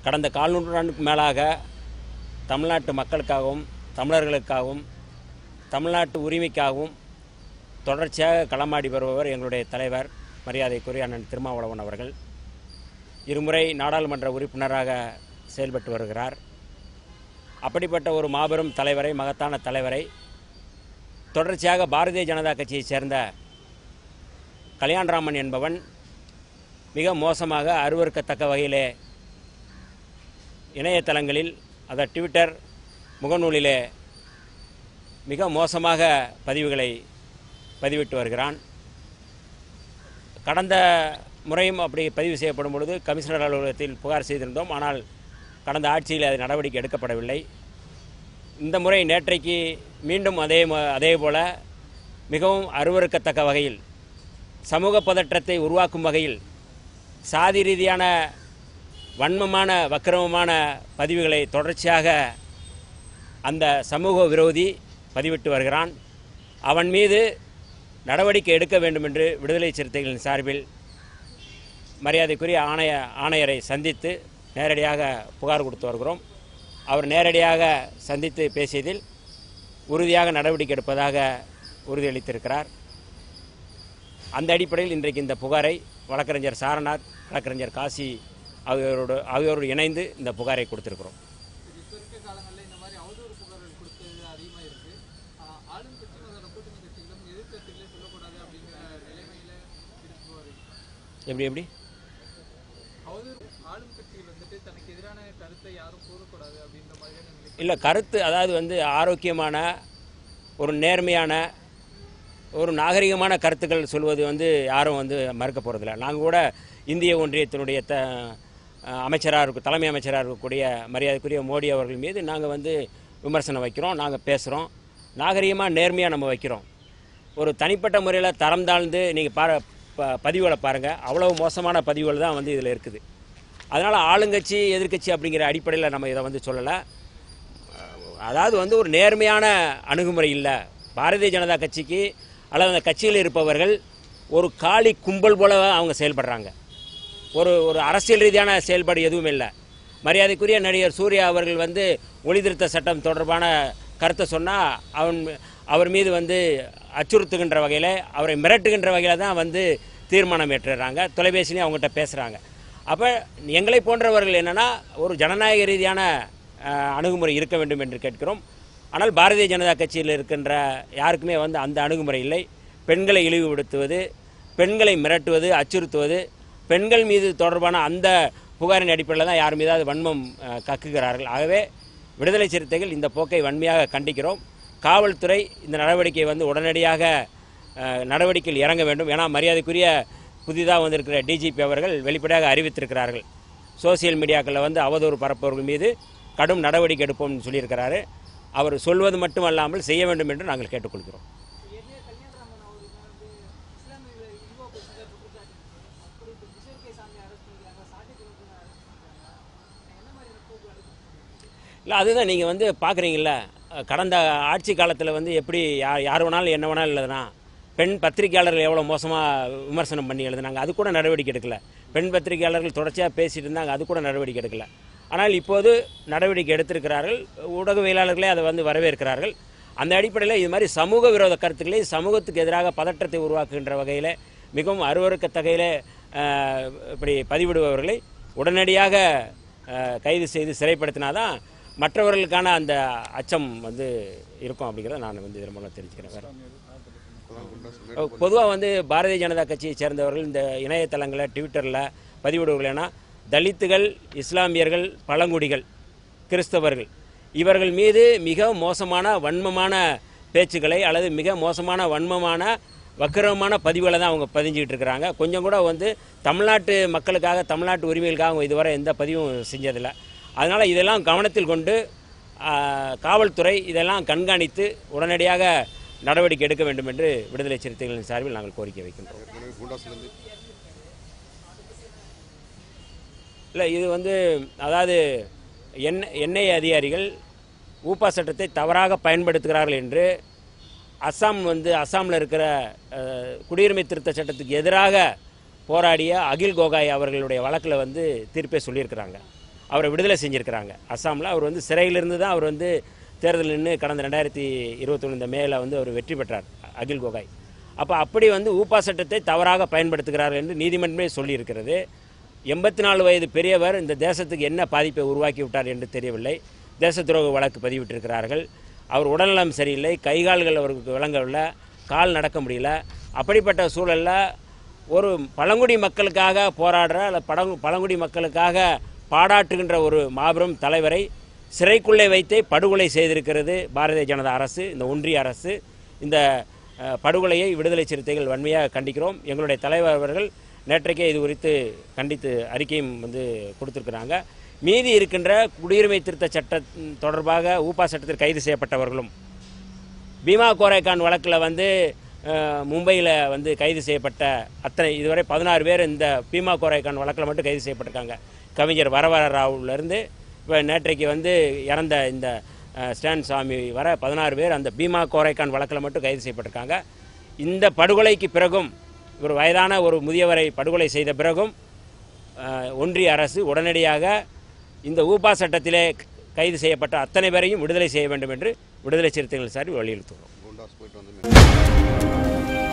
கடந்த கால் நூற்றாண்டுக்கு மேலாக தமிழ்நாட்டு மக்களுக்காகவும் தமிழர்களுக்காகவும் தமிழ்நாட்டு உரிமைக்காகவும் தொடர்ச்சியாக களமாடி வருபவர் எங்களுடைய தலைவர் மரியாதைக்குரிய அண்ணன் திருமாவளவன் அவர்கள் இருமுறை நாடாளுமன்ற உறுப்பினராக செயல்பட்டு வருகிறார் அப்படிப்பட்ட ஒரு மாபெரும் தலைவரை மகத்தான தலைவரை தொடர்ச்சியாக பாரதிய ஜனதா கட்சியைச் சேர்ந்த கல்யாண்ராமன் என்பவன் மிக மோசமாக அருவருக்கத்தக்க வகையிலே இணையதளங்களில் அதை ட்விட்டர் முகநூலிலே மிக மோசமாக பதிவுகளை பதிவிட்டு வருகிறான் கடந்த முறையும் அப்படி பதிவு செய்யப்படும் பொழுது கமிஷனர் அலுவலகத்தில் புகார் செய்திருந்தோம் ஆனால் கடந்த ஆட்சியில் அது நடவடிக்கை எடுக்கப்படவில்லை இந்த முறை நேற்றைக்கு மீண்டும் அதே ம- அதே போல மிகவும் அருவருக்கத்தக்க வகையில் சமூக பதற்றத்தை உருவாக்கும் வகையில் சாதி ரீதியான வன்மமான வக்கிரமமான பதிவுகளை தொடர்ச்சியாக அந்த சமூக விரோதி பதிவிட்டு வருகிறான் அவன் மீது நடவடிக்கை எடுக்க வேண்டும் என்று விடுதலை சிறுத்தைகளின் சார்பில் மரியாதைக்குரிய ஆணைய ஆணையரை சந்தித்து நேரடியாக புகார் கொடுத்து வருகிறோம் அவர் நேரடியாக சந்தித்து பேசியதில் உறுதியாக நடவடிக்கை எடுப்பதாக உறுதியளித்திருக்கிறார் அந்த அடிப்படையில் இன்றைக்கு இந்த புகாரை வழக்கறிஞர் சாரநாத் வழக்கறிஞர் காசி ஆகியோரோடு ஆகியோரோடு இணைந்து இந்த புகாரை கொடுத்திருக்கிறோம் இப்போ இருக்க காலங்களில் இந்த மாதிரி அவதூறு புகார்கள் கொடுத்தது அதிகமாக இருக்கு ஆஹ் ஆளும் கட்சியும் அதோட கூட்டணி கட்சிகளும் எதிர்கட்சிகளே சொல்லக்கூடாது அப்படிங்கிற நிலைமையில இருக்குவாரு எப்படி எப்படி அவதூறு ஆளும் கட்சிகள் வந்துட்டு தனக்கு எதிரான கருத்தை யாரும் கூறக்கூடாது அப்படின்ற மாதிரியான நிலை இல்லை கருத்து அதாவது வந்து ஆரோக்கியமான ஒரு நேர்மையான ஒரு நாகரிகமான கருத்துக்கள் சொல்வது வந்து யாரும் வந்து மறுக்க போகிறதில்ல நாங்கள் கூட இந்திய ஒன்றியத்தினுடைய த அமைச்சராக இருக்க தலைமை அமைச்சராக இருக்கக்கூடிய மரியாதைக்குரிய மோடி அவர்கள் மீது நாங்கள் வந்து விமர்சனம் வைக்கிறோம் நாங்கள் பேசுகிறோம் நாகரிகமாக நேர்மையாக நம்ம வைக்கிறோம் ஒரு தனிப்பட்ட முறையில் தரம் தாழ்ந்து நீங்கள் பார ப பதிவுகளை பாருங்கள் அவ்வளவு மோசமான பதிவுகள் தான் வந்து இதில் இருக்குது அதனால் ஆளுங்கட்சி எதிர்க்கட்சி அப்படிங்கிற அடிப்படையில் நம்ம இதை வந்து சொல்லலை அதாவது வந்து ஒரு நேர்மையான அணுகுமுறை இல்லை பாரதிய ஜனதா கட்சிக்கு அல்லது அந்த கட்சியில் இருப்பவர்கள் ஒரு காளி கும்பல் போல அவங்க செயல்படுறாங்க ஒரு ஒரு அரசியல் ரீதியான செயல்பாடு எதுவும் இல்லை மரியாதைக்குரிய நடிகர் சூர்யா அவர்கள் வந்து ஒளி திருத்த சட்டம் தொடர்பான கருத்தை சொன்னால் அவன் அவர் மீது வந்து அச்சுறுத்துகின்ற வகையில் அவரை மிரட்டுகின்ற வகையில் தான் வந்து தீர்மானம் ஏற்றுறாங்க தொலைபேசிலையும் அவங்ககிட்ட பேசுகிறாங்க அப்போ எங்களை போன்றவர்கள் என்னென்னா ஒரு ஜனநாயக ரீதியான அஹ், அணுகுமுறை இருக்க வேண்டும் என்று கேட்கிறோம் ஆனால் பாரதிய ஜனதா கட்சியில் இருக்கின்ற யாருக்குமே வந்து அந்த அணுகுமுறை இல்லை பெண்களை இழிவுபடுத்துவது பெண்களை மிரட்டுவது அச்சுறுத்துவது பெண்கள் மீது தொடர்பான அந்த புகாரின் அடிப்படையில் தான் யார் மீதாவது வன்மம் அஹ், கக்குகிறார்கள் ஆகவே விடுதலை சிறுத்தைகள் இந்த போக்கை வன்மையாக கண்டிக்கிறோம் காவல்துறை இந்த நடவடிக்கையை வந்து உடனடியாக அஹ், நடவடிக்கையில் இறங்க வேண்டும் ஏன்னா மரியாதைக்குரிய புதிதாக வந்திருக்கிற டிஜிபி அவர்கள் வெளிப்படையாக அறிவித்திருக்கிறார்கள் சோசியல் மீடியாக்களில் வந்து அவதூறு பரப்பவர்கள் மீது கடும் நடவடிக்கை எடுப்போம்னு சொல்லியிருக்கிறாரு அவர் சொல்வது மட்டுமல்லாமல் செய்ய வேண்டும் என்று நாங்கள் கேட்டுக்கொள்கிறோம் ஏற்கனவே கல்யாணராமன் அவர்கள் வந்து இஸ்லாமிய இந்துவா பேசுகிற குற்றச்சாட்டு அப்படி இப்போ கிஷோர் கே சாமி அரெஸ்ட் பண்ணிக்கிறாங்க சாஜித் அரெஸ்ட் பண்ணிக்கிறாங்க என்ன மாதிரியான போக்கு எடுத்து இல்லை அதுதான் நீங்கள் வந்து பார்க்குறீங்கள கடந்த ஆட்சி காலத்தில் வந்து எப்படி யார் யார் வேணாலும் என்ன வேணாலும் எழுதுனா பெண் பத்திரிகையாளர்கள் எவ்வளோ மோசமாக விமர்சனம் பண்ணி எழுதுனாங்க அது கூட நடவடிக்கை எடுக்கல பெண் பத்திரிகையாளர்கள் தொடர்ச்சியாக பேசிட்டு இருந்தாங்க அது கூட நடவடிக்கை எடுக்கல ஆனால் இப்போது நடவடிக்கை எடுத்திருக்கிறார்கள் ஊடகவியலாளர்களே அதை வந்து வரவேற்கிறார்கள் அந்த அடிப்படையில் இது மாதிரி சமூக விரோத கருத்துக்களை சமூகத்துக்கு எதிராக பதற்றத்தை உருவாக்குகின்ற வகையில் மிகவும் அருவருக்கத்தகையில் இப்படி பதிவிடுபவர்களை உடனடியாக அஹ், கைது செய்து சிறைப்படுத்தினாதான் மற்றவர்களுக்கான அந்த அச்சம் வந்து இருக்கும் அப்படிங்கிறத நான் வந்து இதன் மூலம் தெரிஞ்சுக்கிறேன் வேறு பொதுவாக வந்து பாரதிய ஜனதா கட்சியை சேர்ந்தவர்கள் இந்த இணையதளங்களில் ட்விட்டரில் பதிவிடுவர்கள்னா தலித்துகள் இஸ்லாமியர்கள் பழங்குடிகள் கிறிஸ்தவர்கள் இவர்கள் மீது மிக மோசமான வன்மமான பேச்சுக்களை அல்லது மிக மோசமான வன்மமான வக்கிரமான பதிவுகளை தான் அவங்க பதிஞ்சுக்கிட்டு இருக்கிறாங்க கொஞ்சம் கூட வந்து தமிழ்நாட்டு மக்களுக்காக தமிழ்நாட்டு உரிமைகளுக்காக அவங்க இதுவரை எந்த பதிவும் செஞ்சதில்லை அதனால் இதெல்லாம் கவனத்தில் கொண்டு ஆ, காவல்துறை இதெல்லாம் கண்காணித்து உடனடியாக நடவடிக்கை எடுக்க வேண்டும் என்று விடுதலை சிறுத்தைகளின் சார்பில் நாங்கள் கோரிக்கை வைக்கின்றோம் ஏற்கனவே குண்டாஸ்லேருந்து இல்லை இது வந்து அதாவது எண் எண்ணெய் அதிகாரிகள் ஊப்பா சட்டத்தை தவறாக பயன்படுத்துகிறார்கள் என்று அஸ்ஸாம் வந்து அஸ்ஸாமில் இருக்கிற அஹ், குடியுரிமை திருத்த சட்டத்துக்கு எதிராக போராடிய அகில் கோகாய் அவர்களுடைய வழக்கில் வந்து தீர்ப்பே சொல்லியிருக்கிறாங்க அவரை விடுதலை செஞ்சுருக்கிறாங்க அஸ்ஸாமில் அவர் வந்து சிறையிலிருந்து தான் அவர் வந்து தேர்தல் நின்று கடந்த ரெண்டாயிரத்தி இருபத்தொன்று இந்த மேல வந்து அவர் வெற்றி பெற்றார் அகில் கோகாய் அப்போ அப்படி வந்து ஊப்பா சட்டத்தை தவறாக பயன்படுத்துகிறார்கள் என்று நீதிமன்றமே சொல்லியிருக்கிறது எண்பத்தி நாலு வயது பெரியவர் இந்த தேசத்துக்கு என்ன பாதிப்பை உருவாக்கி விட்டார் என்று தெரியவில்லை தேச துரோக வழக்கு பதிவிட்டிருக்கிறார்கள் அவர் உடல்நலம் சரியில்லை கைகால்கள் அவருக்கு விளங்கவில்லை கால் நடக்க முடியல அப்படிப்பட்ட சூழலில் ஒரு பழங்குடி மக்களுக்காக போராடுற அல்ல பழங்கு பழங்குடி மக்களுக்காக பாடாட்டுகின்ற ஒரு மாபெரும் தலைவரை சிறைக்குள்ளே வைத்தே படுகொலை செய்திருக்கிறது பாரதிய ஜனதா அரசு இந்த ஒன்றிய அரசு இந்த அஹ், படுகொலையை விடுதலை சிறுத்தைகள் வன்மையாக கண்டிக்கிறோம் எங்களுடைய தலைவர் அவர்கள் நேற்றைக்கே இது குறித்து கண்டித்து அறிக்கையும் வந்து கொடுத்துருக்குறாங்க மீதி இருக்கின்ற குடியுரிமை திருத்த சட்ட தொடர்பாக ஊப்பா சட்டத்தில் கைது செய்யப்பட்டவர்களும் பீமா கோரேகான் வழக்கில் வந்து அஹ், மும்பையில் வந்து கைது செய்யப்பட்ட அத்தனை இதுவரை பதினாறு பேர் இந்த பீமா கோரேகான் வழக்கில் மட்டும் கைது செய்யப்பட்டிருக்காங்க கவிஞர் வரவர ராவுலேருந்து இப்போ நேற்றைக்கு வந்து இறந்த இந்த அஹ், ஸ்டான் சாமி வர பதினாறு பேர் அந்த பீமா கோரைக்கான் வழக்கில் மட்டும் கைது செய்யப்பட்டிருக்காங்க இந்த படுகொலைக்கு பிறகும் ஒரு வயதான ஒரு முதியவரை படுகொலை செய்த பிறகும் அஹ், ஒன்றிய அரசு உடனடியாக இந்த ஊப்பா சட்டத்திலே கைது செய்யப்பட்ட அத்தனை பேரையும் விடுதலை செய்ய வேண்டும் என்று விடுதலை சிறுத்தைகள் சார்பில் வலியுறுத்துகிறோம் குண்டாஸ் போயிட்டு வந்து